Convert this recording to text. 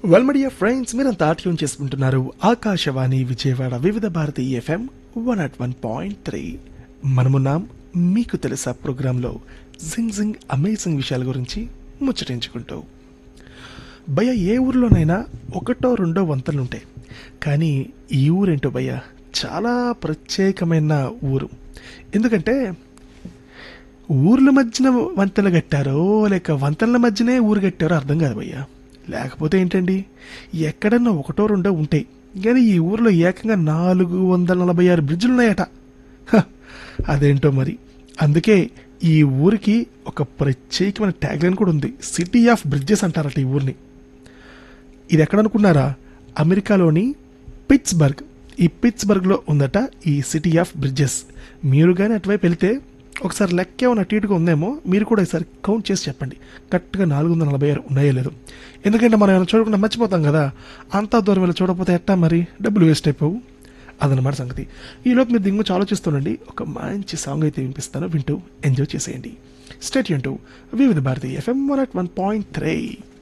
వెల్మడియా friends మీరంతా tune చేసుకుంటున్నారు Akashvani Vijayawada Vividh Bharati FM one at one point three మనమున్నాం మీకు తెలుసా ప్రోగ్రాంలో జింగ్ జింగ్ అమేజింగ్ విషయాల గురించి ముచ్చటించుకుంటూ భయ ఏ ఊర్లోనైనా ఒకటో రెండో వంతలుంటాయి కానీ ఈ ఊరేంటో భయ్య చాలా ప్రత్యేకమైన ఊరు ఎందుకంటే ఊర్ల మధ్యన వంతెనలు కట్టారో లేక వంతెనల మధ్యనే ఊరు కట్టారో అర్థం కాదు భయ్య లేకపోతే ఏంటండి ఎక్కడన్నా ఒకటో రెండో ఉంటాయి కానీ ఈ ఊర్లో ఏకంగా నాలుగు వందల నలభై ఆరు బ్రిడ్జులు ఉన్నాయట హ, అదేంటో మరి అందుకే ఈ ఊరికి ఒక ప్రత్యేకమైన ట్యాగ్లైన్ కూడా ఉంది సిటీ ఆఫ్ బ్రిడ్జెస్ అంటారట ఈ ఊరిని ఇది ఎక్కడ అనుకున్నారా అమెరికాలోని పిట్స్బర్గ్ ఈ పిట్స్బర్గ్లో ఉందట ఈ సిటీ ఆఫ్ బ్రిడ్జెస్ మీరు కానీ అటువైపు వెళ్తే ఒకసారి లెక్క ఏమైనా అటు ఇటుగా ఉందేమో మీరు కూడా ఈసారి కౌంట్ చేసి చెప్పండి కరెక్ట్గా నాలుగు వందల నలభై ఆరు ఉన్నాయో లేదు ఎందుకంటే మనం ఏమైనా చూడకుండా మర్చిపోతాం కదా అంత దూరం వెళ్ళి చూడకపోతే ఎట్టా మరి డబ్బులు వేస్ట్ అయిపోవు అదనమాట సంగతి ఈలోపు మీరు దింగు ఆలోచిస్తుండండి ఒక మంచి సాంగ్ అయితే వినిపిస్తాను వింటూ ఎంజాయ్ చేసేయండి స్టేట్ యూన్ to Vividh Bharati FM one at one point three